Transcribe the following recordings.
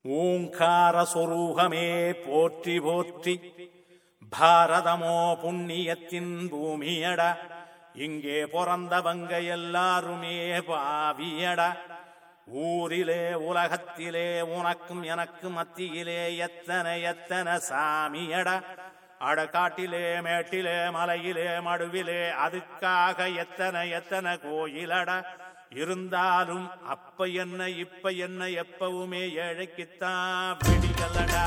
ஓங்கார சொரூகமே போற்றி போற்றி பாரதமோ புண்ணியத்தின் பூமியடா இங்கே பிறந்தவங்க எல்லாருமே பாவியடா ஊரிலே உலகத்திலே உனக்கும் எனக்கு மத்தியிலே எத்தனை எத்தனை சாமியடா அடக்காட்டிலே மேட்டிலே மலையிலே மடுவிலே அதுக்காக எத்தனை எத்தனை கோயிலடா இருந்தாலும் அப்ப என்ன இப்ப என்ன எப்பவுமே ஏழைக்குத்தான் பிடிக்கலடா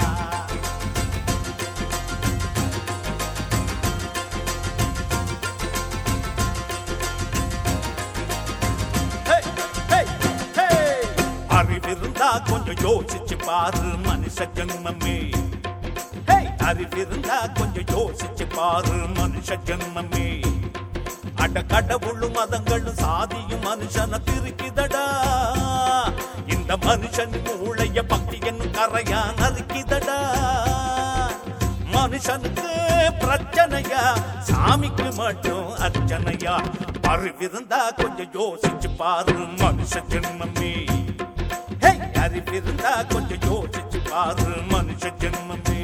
Hey, hey, hey. அறிவிருந்தா கொஞ்சம் யோசிச்சு பாரு மனுஷ ஜன்மமே Hey, அறிவிருந்தா கொஞ்சம் யோசிச்சு பாரு மனுஷ ஜன்மமே அட கடவுளும் மதங்களும் சாதியும் மனுஷனை பிரிக்குதடா இந்த மனுஷன் மூளைய பக்தி என்னும் கரையா நறுக்கிதடா மனுஷனுக்கு பிரச்சனையா சாமிக்கு மட்டும் அர்ச்சனையா அறிவிருந்தா கொஞ்சம் யோசிச்சு பாரு மனுஷ ஜென்மமே ஹே, அறிவிருந்தா கொஞ்சம் யோசிச்சு பாரு மனுஷ ஜென்மமே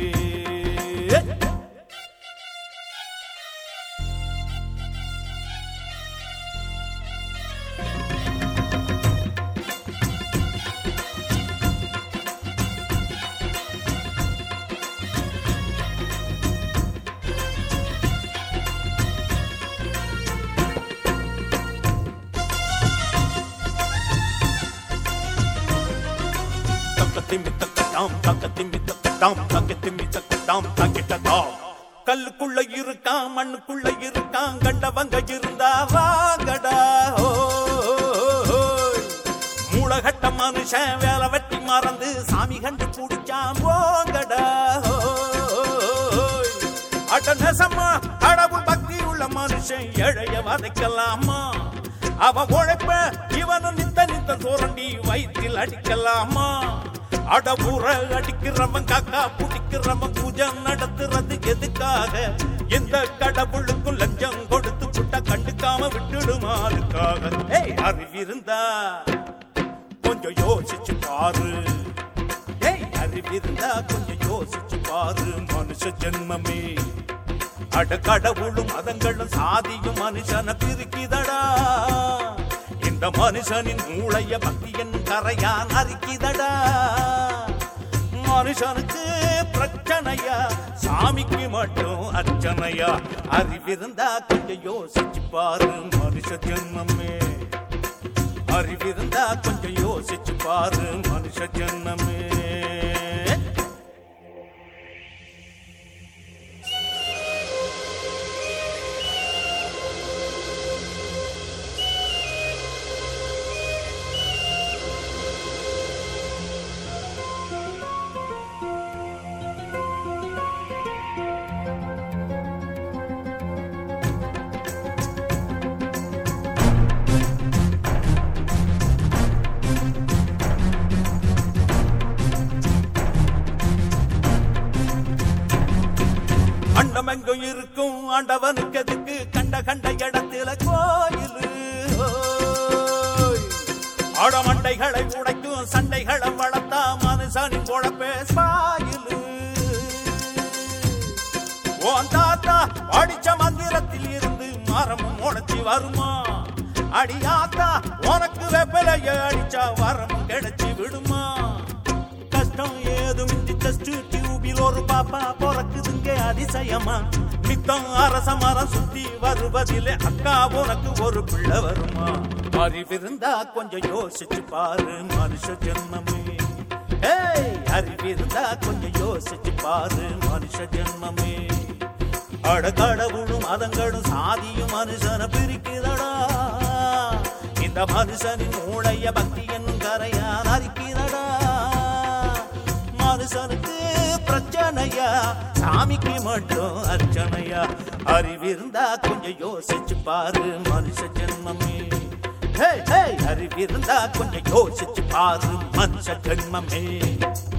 தக்கத்திம்மி தக்கத்தாம் தக்கத்திம்மி தக்கத்தாம் தக்கத்திம்மி தக்கத்தாம் தக்கிட்டதாம் கல்லுக்குள்ள இருக்கான் மண்ணுக்குள்ள இருக்கான் கண்டவங்க இருந்தா வாங்கடா மூளகட்ட மனுஷன் வேலை வெட்டி மறந்து சாமி கண்டு பிடிச்சான் போங்கடா அட நெசமா கடவுள் பக்தி உள்ள மனுஷன் ஏழைய வதைக்கலாமா அவன் உழைப்ப இவனும் நித்த நித்த சோரண்டி வயிற்றில் அடிக்கலாமா அடபுற அடிக்கிறவன் காக்கா பிடிக்கிறவன் பூஜை நடத்துறது எதுக்காக எந்த கடவுளுக்கும் லஞ்சம் கொடுத்து புட்ட கண்டுக்காம விட்டுடுமாறுக்காக ஏய் அறிவிருந்தா கொஞ்சம் யோசிச்சு பாரு ஏய் அறிவிருந்தா கொஞ்சம் யோசிச்சு பாரு மனுஷ ஜென்மமே அட கடவுளும் மதங்களும் சாதியும் மனுஷனை பிரிக்குதடா இந்த மனுஷனின் மூளைய பக்தியன் கரையான் அரிக்குதடா மனுஷனுக்கு பிரச்சனையா சாமிக்கு மட்டும் அர்ச்சனையா அறிவிருந்தா கொஞ்சம் யோசிச்சு பாரு மனுஷ ஜென்மமே அறிவிருந்தா கொஞ்சம் யோசிச்சு பாரு மனுஷ ஜென்மமே அண்டம் எங்கும் இருக்கும் ஆண்டவனுக்கு எதுக்கு கண்ட கண்ட இடத்துல கோயில் ஆடமண்டைகளை உடைக்கும் சண்டைகளை வளர்த்தா மனுஷனின் பொழப்பே சாயிலு உன் தாத்தா அடிச்ச மந்திரத்தில் இருந்து மரமும் உடைச்சி வருமா அடியாத்தா உனக்கு வெப்பலைய அடிச்சா வரமும் கிடைச்சி விடுமா கஷ்டம் ஏதுமின்றி டெஸ்ட் டியூபில் ஒரு பாப்பா பிறக்குதுங்க அதிசயமா நித்தம் அரச மரம் சுத்தி வருவதிலே அக்கா உனக்கு ஒரு பிள்ளை வருமா அறிவிருந்தா கொஞ்சம் யோசிச்சு பாரு மனுஷ ஜென்மமே ஏய் அறிவிருந்தா கொஞ்சம் யோசிச்சு பாரு மனுஷ ஜென்மமே அட கடவுளும் மதங்களும் சாதியும் மனுஷனை பிரிக்குதடா இந்த மனுஷனின் மூளைய பக்தி என்னும் கரையான் அரிக்கிறடா மனுஷனுக்கு பிரச்சனையா சாமிக்கு மட்டும் அர்ச்சனையா அறிவிருந்தா கொஞ்சம் யோசிச்சு பாரு மனுஷ ஜென்மமே ஹே ஹே அறிவிருந்தா கொஞ்சம் யோசிச்சு பாரு மனுஷ ஜென்மமே